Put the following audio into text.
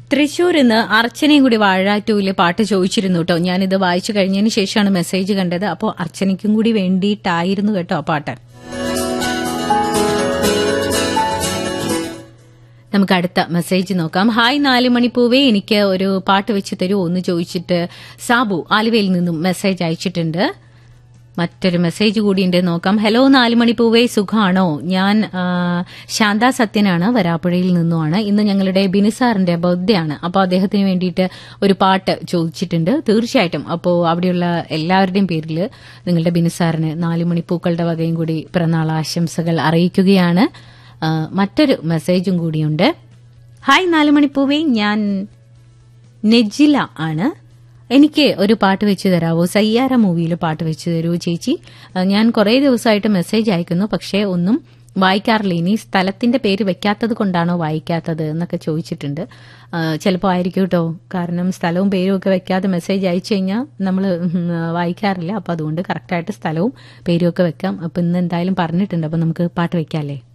തൃശൂർ ഇന്ന് അർച്ചനയും കൂടി വാഴാറ്റൂല് പാട്ട് ചോദിച്ചിരുന്നു കേട്ടോ ഞാനിത് വായിച്ചു കഴിഞ്ഞതിന് ശേഷമാണ് മെസ്സേജ് കണ്ടത് അപ്പോൾ അർച്ചനയ്ക്കും കൂടി വേണ്ടിയിട്ടായിരുന്നു കേട്ടോ ആ പാട്ട് നമുക്ക് അടുത്ത മെസ്സേജ് നോക്കാം ഹായ് നാല് മണിപ്പൂവേ എനിക്ക് ഒരു പാട്ട് വെച്ച് തരുമോ എന്ന് ചോദിച്ചിട്ട് സാബു ആലുവയിൽ നിന്നും മെസ്സേജ് അയച്ചിട്ടുണ്ട് മറ്റൊരു മെസ്സേജ് കൂടിയുണ്ട് നോക്കാം ഹലോ നാല് മണിപ്പൂവേ സുഖാണോ ഞാൻ ആ, ശാന്ത സത്യനാണ് വരാപ്പുഴയിൽ നിന്നുമാണ് ഇന്ന് ഞങ്ങളുടെ ബിനിസാറിന്റെ ബർത്ത്ഡേ ആണ് അപ്പോൾ അദ്ദേഹത്തിന് വേണ്ടിയിട്ട് ഒരു പാട്ട് ചോദിച്ചിട്ടുണ്ട് തീർച്ചയായിട്ടും അപ്പോൾ അവിടെയുള്ള എല്ലാവരുടെയും പേരിൽ നിങ്ങളുടെ ബിനിസാറിന് നാല് മണിപ്പൂക്കളുടെ വകയും കൂടി പിറന്നാൾ ആശംസകൾ അറിയിക്കുകയാണ് ആ, മറ്റൊരു മെസ്സേജും കൂടിയുണ്ട് ഹായ് നാല് മണിപ്പൂവേ ഞാൻ നെജില ആണ് എനിക്ക് ഒരു പാട്ട് വെച്ച് തരാവോ സയ്യാര മൂവിയിൽ പാട്ട് വെച്ച് തരുമോ ചേച്ചി ആ, ഞാൻ കുറേ ദിവസമായിട്ട് മെസ്സേജ് അയക്കുന്നു പക്ഷേ ഒന്നും വായിക്കാറില്ല ഇനി സ്ഥലത്തിന്റെ പേര് വെക്കാത്തത് കൊണ്ടാണോ വായിക്കാത്തത് എന്നൊക്കെ ചോദിച്ചിട്ടുണ്ട് ചിലപ്പോൾ ആയിരിക്കും കേട്ടോ കാരണം സ്ഥലവും പേരും ഒക്കെ വെക്കാതെ മെസ്സേജ് അയച്ചു കഴിഞ്ഞാൽ നമ്മൾ വായിക്കാറില്ല അപ്പോൾ അതുകൊണ്ട് കറക്റ്റായിട്ട് സ്ഥലവും പേരും ഒക്കെ വെക്കാം അപ്പോൾ ഇന്ന് എന്തായാലും പറഞ്ഞിട്ടുണ്ട് അപ്പോൾ നമുക്ക് പാട്ട് വെക്കാമല്ലേ